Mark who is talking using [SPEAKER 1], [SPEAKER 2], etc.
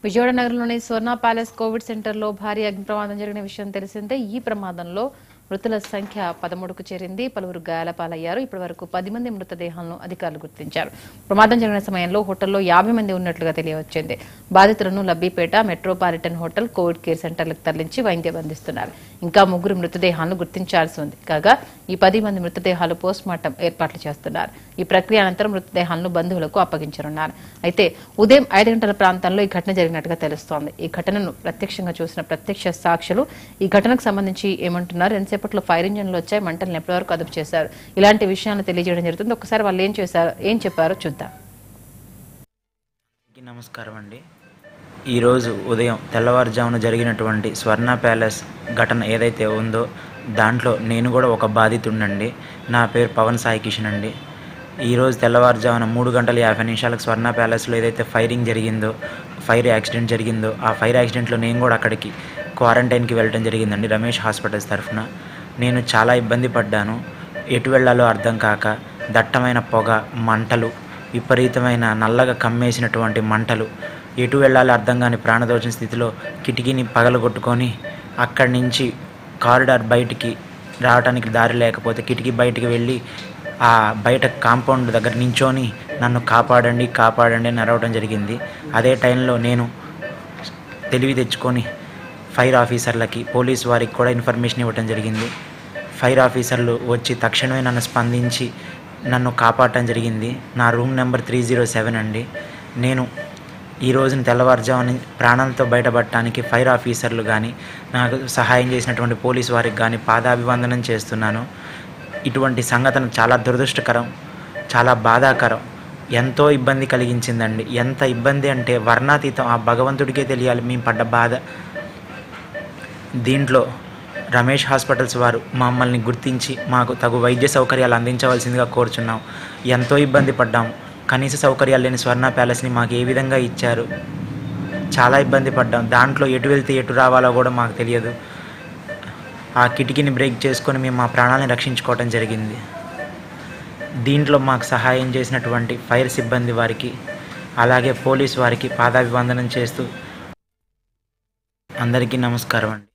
[SPEAKER 1] విజయవాడ నగరంలోని స్వర్ణ palace Covid సెంటర్లో భారీ అగ్ని ప్రమాదం జరిగిన విషయం తెలిసిందే ఈ ప్రమాదంలో మృతుల సంఖ్య పదమూడుకు చేరింది పలువురు గాయాల పాలయ్యారు ఇప్పటి వరకు పది మంది మృతదేహాలను అధికారులు గుర్తించారు ప్రమాదం జరిగిన సమయంలో హోటల్లో యాభై మంది ఉన్నట్లుగా తెలియవచ్చింది బాధితులను Labbipeta metropolitan hotel covid care సెంటర్లకు తరలించి వైద్యం అందిస్తున్నారు ఇంకా ముగ్గురు మృతదేహాలను గుర్తించాల్సి ఉంది కాగా ఈ పది మంది మృతదేహాలు పోస్ట్ మార్టం ఏర్పాట్లు చేస్తున్నారు ఈ ప్రక్రియ అనంతరం మృతదేహాలను బంధువులకు అప్పగించనున్నారు అయితే ఉదయం ఐదు గంటల ప్రాంతంలో ఈ ఘటన జరిగినట్టుగా తెలుస్తోంది ఈ ఘటనను ప్రత్యక్షంగా చూసిన ప్రత్యక్ష సాక్షులు ఈ ఘటనకు సంబంధించి ఏమంటున్నారు ఎంతసేపట్లో ఫైర్ ఇంజన్లు వచ్చాయి మంటలను ఎప్పటివరకు అదుపు చేశారు ఇలాంటి విషయాలను తెలియజేయడం జరుగుతుంది ఒకసారి వాళ్ళు ఏం చేశారు ఏం చెప్పారో చూద్దాం
[SPEAKER 2] అందరికీ నమస్కారం అండి ఈరోజు ఉదయం తెల్లవారుజామున జరిగినటువంటి స్వర్ణ ప్యాలెస్ ఘటన ఏదైతే ఉందో దాంట్లో నేను కూడా ఒక బాధితుండండి నా పేరు పవన్ సాయి కిషన్ అండి ఈరోజు తెల్లవారుజామున మూడు గంటల యాభై నిమిషాలకు స్వర్ణ ప్యాలెస్లో ఏదైతే ఫైరింగ్ జరిగిందో ఫైర్ యాక్సిడెంట్ జరిగిందో ఆ ఫైర్ యాక్సిడెంట్లో నేను కూడా అక్కడికి క్వారంటైన్కి వెళ్ళడం జరిగిందండి రమేష్ హాస్పిటల్స్ తరఫున నేను చాలా ఇబ్బంది పడ్డాను ఎటు వెళ్ళాలో అర్థం కాక దట్టమైన పొగ మంటలు విపరీతమైన నల్లగా కమ్మేసినటువంటి మంటలు ఎటు వెళ్ళాలో అర్థం కాని ప్రాణదోషం స్థితిలో కిటికీని పగలగొట్టుకొని అక్కడి నుంచి కారిడార్ బయటికి రావడానికి దారి లేకపోతే కిటికీ బయటికి వెళ్ళి ఆ బయట కాంపౌండ్ దగ్గర నించొని నన్ను కాపాడండి కాపాడండి అని అరవడం జరిగింది అదే టైంలో నేను తెలివి తెచ్చుకొని ఫైర్ ఆఫీసర్లకి పోలీస్ వారికి కూడా ఇన్ఫర్మేషన్ ఇవ్వడం జరిగింది ఫైర్ ఆఫీసర్లు వచ్చి తక్షణమే నన్ను స్పందించి నన్ను కాపాడటం జరిగింది నా room number three zero seven అండి నేను ఈ రోజున తెల్లవారుజామున ప్రాణాలతో బయటపడటానికి ఫైర్ ఆఫీసర్లు కానీ నాకు సహాయం చేసినటువంటి పోలీస్ వారికి కానీ పాదాభివందనం చేస్తున్నాను ఇటువంటి సంఘటన చాలా దురదృష్టకరం చాలా బాధాకరం ఎంతో ఇబ్బంది కలిగించిందండి ఎంత ఇబ్బంది అంటే వర్ణాతీతం ఆ భగవంతుడికే తెలియాలి మేము పడ్డ బాధ దీంట్లో రమేష్ హాస్పిటల్స్ వారు మమ్మల్ని గుర్తించి మాకు తగు వైద్య సౌకర్యాలు అందించవలసిందిగా కోరుచున్నాం ఎంతో ఇబ్బంది పడ్డాం కనీస సౌకర్యాలు లేని స్వర్ణ ప్యాలెస్ని మాకు ఏ విధంగా ఇచ్చారు చాలా ఇబ్బంది పడ్డాం దాంట్లో ఎటు వెళ్తే ఎటు రావాలో కూడా మాకు తెలియదు ఆ కిటికీని బ్రేక్ చేసుకొని మేము మా ప్రాణాలను రక్షించుకోవడం జరిగింది దీంట్లో మాకు సహాయం చేసినటువంటి ఫైర్ సిబ్బంది వారికి అలాగే పోలీస్ వారికి పాదాభివందనం చేస్తూ అందరికీ నమస్కారం అండి